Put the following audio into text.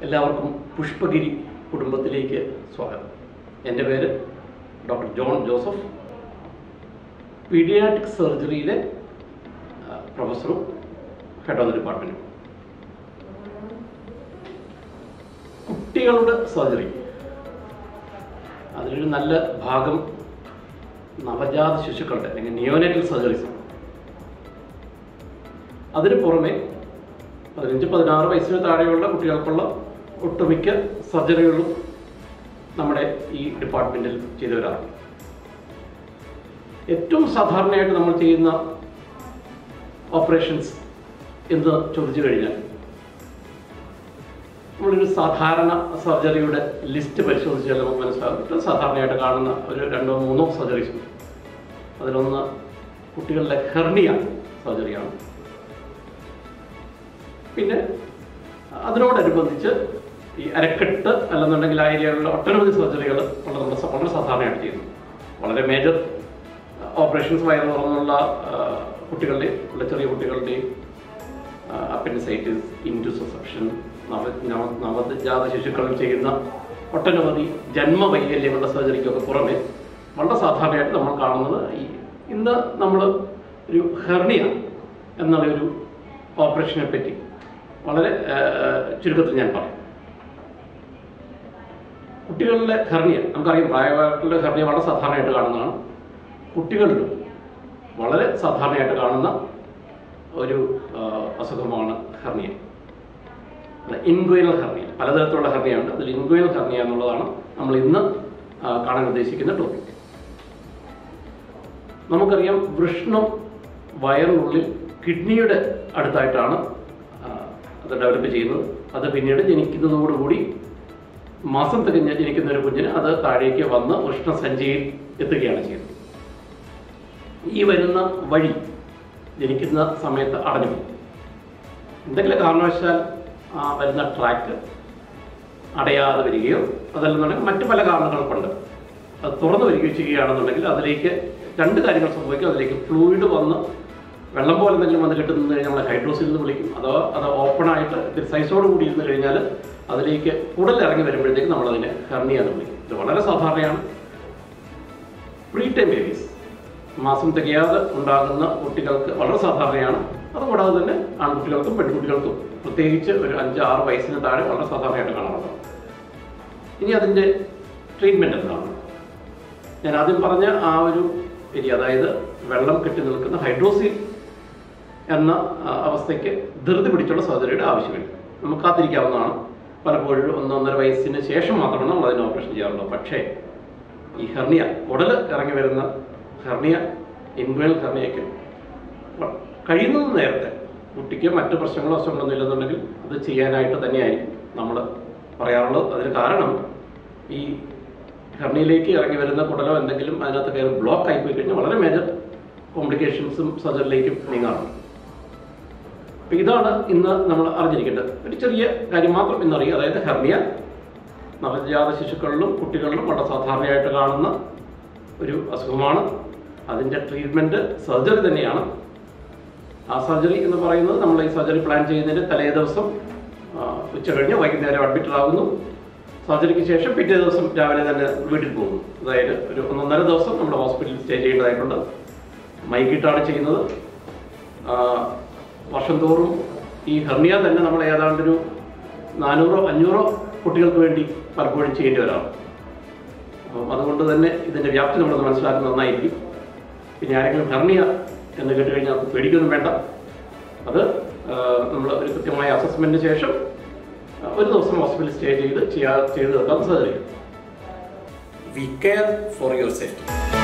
എല്ലാവർക്കും പുഷ്പഗിരി കുടുംബത്തിലേക്ക് സ്വാഗതം എൻ്റെ പേര് ഡോക്ടർ ജോൺ ജോസഫ് പീഡിയാട്രിക് സർജറിയിലെ ആ, പ്രൊഫസറും ഹെഡ് ഓഫ് ദി ഡിപ്പാർട്ട്മെൻറ്റും കുട്ടികളുടെ സർജറി അതിലൊരു നല്ല ഭാഗം നവജാത ശിശുക്കളുടെ അല്ലെങ്കിൽ നിയോനേറ്റൽ സർജറീസ് ആണ് അതിന് പുറമെ പതിനഞ്ച് പതിനാറ് വയസ്സിന് താഴെയുള്ള കുട്ടികൾക്കുള്ള ഒട്ടുമിക്ക സർജറികളും നമ്മുടെ ഈ ഡിപ്പാർട്ട്മെൻറ്റിൽ ചെയ്തു വരാറുണ്ട് ഏറ്റവും സാധാരണയായിട്ട് നമ്മൾ ചെയ്യുന്ന ഓപ്പറേഷൻസ് എന്ന് ചോദിച്ചു കഴിഞ്ഞാൽ നമ്മളൊരു സാധാരണ സർജറിയുടെ ലിസ്റ്റ് പരിശോധിച്ചാൽ നമുക്ക് മനസ്സിലാകും ഏറ്റവും സാധാരണയായിട്ട് കാണുന്ന ഒരു രണ്ടോ മൂന്നോ സർജറീസ് ഉണ്ട് അതിലൊന്ന് കുട്ടികളുടെ ഹെർണിയ സർജറിയാണ് പിന്നെ അതിനോടനുബന്ധിച്ച് ഈ അരക്കെട്ട് അല്ലെന്നുണ്ടെങ്കിൽ ആ ഏരിയകളിലെ ഒട്ടനവധി സർജറികൾ വളരെ നമ്മൾ സ- വളരെ സാധാരണയായിട്ട് ചെയ്യുന്നു വളരെ മേജർ ഓപ്പറേഷൻസ് വയറ് തുറന്നുള്ള ആ, കുട്ടികളുടെയും ഉള്ള ചെറിയ കുട്ടികളുടെയും അപ്പൻസൈറ്റിസ് ഇൻറ്റുസെപ്ഷൻ നവ നവ- നവജാത ശിശുക്കളിൽ ചെയ്യുന്ന ഒട്ടനവധി ജന്മവൈകല്യങ്ങളുടെ സർജറിക്കൊക്കെ പുറമെ വളരെ സാധാരണയായിട്ട് നമ്മൾ കാണുന്നത് ഈ ഇന്ന് നമ്മൾ ഒരു ഹെർണിയ എന്നുള്ള ഒരു ഓപ്പറേഷനെ പറ്റി വളരെ ആ, ചുരുക്കത്തിൽ ഞാൻ പറയും കുട്ടികളിലെ ഹെർണിയ നമുക്കറിയാം പ്രായമായിട്ടുള്ള ഹെർണിയ വളരെ സാധാരണയായിട്ട് കാണുന്നതാണ് കുട്ടികളിലും വളരെ സാധാരണയായിട്ട് കാണുന്ന ഒരു ആ, അസുഖമാണ് ഹെർണിയ ഇൻഗ്വൈനൽ ഹെർണിയ പലതരത്തിലുള്ള ഹെർണിയുണ്ട് അതിൽ ഇൻഗ്വൈനൽ ഹെർണിയ എന്നുള്ളതാണ് നമ്മൾ ഇന്ന് ആ, കാണാൻ ഉദ്ദേശിക്കുന്ന ടോപ്പിക് നമുക്കറിയാം വൃഷ്ണം വയറിനുള്ളിൽ കിഡ്നിയുടെ അടുത്തായിട്ടാണ് ആ, അത് ഡെവലപ്പ് ചെയ്യുന്നത് അത് പിന്നീട് ജനിക്കുന്നതോടുകൂടി മാസം തികഞ്ഞ് ജനിക്കുന്ന ഒരു കുഞ്ഞിന് അത് താഴേക്ക് വന്ന് വൃഷ്ണസഞ്ചിയിൽ എത്തുകയാണ് ചെയ്യുന്നത് ഈ വരുന്ന വഴി ജനിക്കുന്ന സമയത്ത് അടഞ്ഞു പോകും എന്തെങ്കിലും കാരണവശാൽ ആ വരുന്ന ട്രാക്ക് അടയാതെ വരികയോ അതല്ലെന്നുണ്ടെങ്കിൽ മറ്റു പല കാരണങ്ങൾ കൊണ്ട് അത് തുറന്നു വരികയോ ചെയ്യുകയാണെന്നുണ്ടെങ്കിൽ അതിലേക്ക് രണ്ട് കാര്യങ്ങൾ സംഭവിക്കും അതിലേക്ക് ഫ്ലൂയിഡ് വന്ന് വെള്ളം പോലെ എന്തെങ്കിലും വന്ന് കിട്ടുന്നത് കഴിഞ്ഞാൽ നമ്മൾ ഹൈഡ്രോസിൽ എന്ന് വിളിക്കും അതോ അത് ഓപ്പണായിട്ട് ഇത്തിരി സൈസോട് കൂടി ഇരുന്ന് കഴിഞ്ഞാൽ അതിലേക്ക് കുടൽ ഇറങ്ങി വരുമ്പോഴത്തേക്ക് നമ്മളതിനെ ഹെർണിയ എന്ന് വിളിക്കും ഇത് വളരെ സാധാരണയാണ് പ്രീ ടൈം ബേബീസ് മാസം തികയാതെ ഉണ്ടാകുന്ന കുട്ടികൾക്ക് വളരെ സാധാരണയാണ് അതുകൂടാതെ തന്നെ ആൺകുട്ടികൾക്കും പെൺകുട്ടികൾക്കും പ്രത്യേകിച്ച് ഒരു അഞ്ച് ആറ് വയസ്സിന് താഴെ വളരെ സാധാരണയായിട്ട് കാണാറുണ്ട് ഇനി അതിൻ്റെ ട്രീറ്റ്മെൻറ്റ് എന്താണ് ഞാൻ ആദ്യം പറഞ്ഞ ആ ഒരു ഏരിയ അതായത് വെള്ളം കെട്ടി നിൽക്കുന്ന ഹൈഡ്രോസിൽ എന്ന ആ, അവസ്ഥയ്ക്ക് ധൃതി പിടിച്ചുള്ള സർജറിയുടെ ആവശ്യമില്ല നമുക്ക് കാത്തിരിക്കാവുന്നതാണ് പലപ്പോഴും ഒന്നൊന്നര വയസ്സിന് ശേഷം മാത്രമാണ് നമ്മൾ അതിന് ഓപ്പറേഷൻ ചെയ്യാറുള്ളത് പക്ഷേ ഈ ഹെർണിയ കുടൽ ഇറങ്ങി വരുന്ന ഹെർണിയ ഇൻവേൽ ഹെർണിയയ്ക്ക് വ- കഴിയുന്നത് നേരത്തെ കുട്ടിക്ക് മറ്റു പ്രശ്നങ്ങളോ അസുഖങ്ങളൊന്നും ഇല്ലെന്നുണ്ടെങ്കിൽ അത് ചെയ്യാനായിട്ട് തന്നെയായിരിക്കും നമ്മൾ പറയാറുള്ളത് അതിന് കാരണം ഈ ഹെർണിയിലേക്ക് ഇറങ്ങി വരുന്ന കുടലോ എന്തെങ്കിലും അതിനകത്ത് കയറി ബ്ലോക്ക് ആയി പോയി കഴിഞ്ഞാൽ വളരെ മേജർ കോംപ്ലിക്കേഷൻസും സർജറിയിലേക്കും നീങ്ങാറുണ്ട് അപ്പൊ ഇതാണ് ഇന്ന് നമ്മൾ അറിഞ്ഞിരിക്കേണ്ടത് ഒരു ചെറിയ കാര്യം മാത്രം ഇന്നറിയുക അതായത് ഹെർണിയ നവജാത ശിശുക്കളിലും കുട്ടികളിലും വളരെ സാധാരണയായിട്ട് കാണുന്ന ഒരു അസുഖമാണ് അതിൻ്റെ ട്രീറ്റ്മെൻറ്റ് സർജറി തന്നെയാണ് ആ സർജറി എന്ന് പറയുന്നത് നമ്മൾ ഈ സർജറി പ്ലാൻ ചെയ്യുന്നതിൻ്റെ തലേ ദിവസം ആ, ഉച്ച കഴിഞ്ഞ് വൈകുന്നേരം അഡ്മിറ്റഡ് ആകുന്നു സർജറിക്ക് ശേഷം പിറ്റേ ദിവസം രാവിലെ തന്നെ വീട്ടിൽ പോകുന്നു അതായത് ഒരു ഒന്നൊന്നര ദിവസം നമ്മൾ ഹോസ്പിറ്റലിൽ സ്റ്റേ ചെയ്യേണ്ടതായിട്ടുണ്ട് മൈക്കിട്ടാണ് ചെയ്യുന്നത് ആ, വർഷം തോറും ഈ ഹെർണിയ തന്നെ നമ്മൾ ഏതാണ്ടൊരു നാനൂറോ അഞ്ഞൂറോ കുട്ടികൾക്ക് വേണ്ടി പലപ്പോഴും ചെയ്യേണ്ടി വരാറ് അപ്പം അതുകൊണ്ട് തന്നെ ഇതിൻ്റെ വ്യാപ്തി നമ്മളൊന്ന് മനസ്സിലാക്കുന്നത് നന്നായിരിക്കും പിന്നെ ആരെങ്കിലും ഹെർണിയ എന്ന് കേട്ട് കഴിഞ്ഞാൽ അത് പേടിക്കൊന്നും വേണ്ട അത് നമ്മൾ ഒരു കൃത്യമായ അസസ്മെൻറ്റിന് ശേഷം ആ, ഒരു ദിവസം ഹോസ്പിറ്റലിൽ സ്റ്റേ ചെയ്ത് ചെയ്യാ ചെയ്ത് തീർക്കാൻ സാധിക്കും We care for your safety.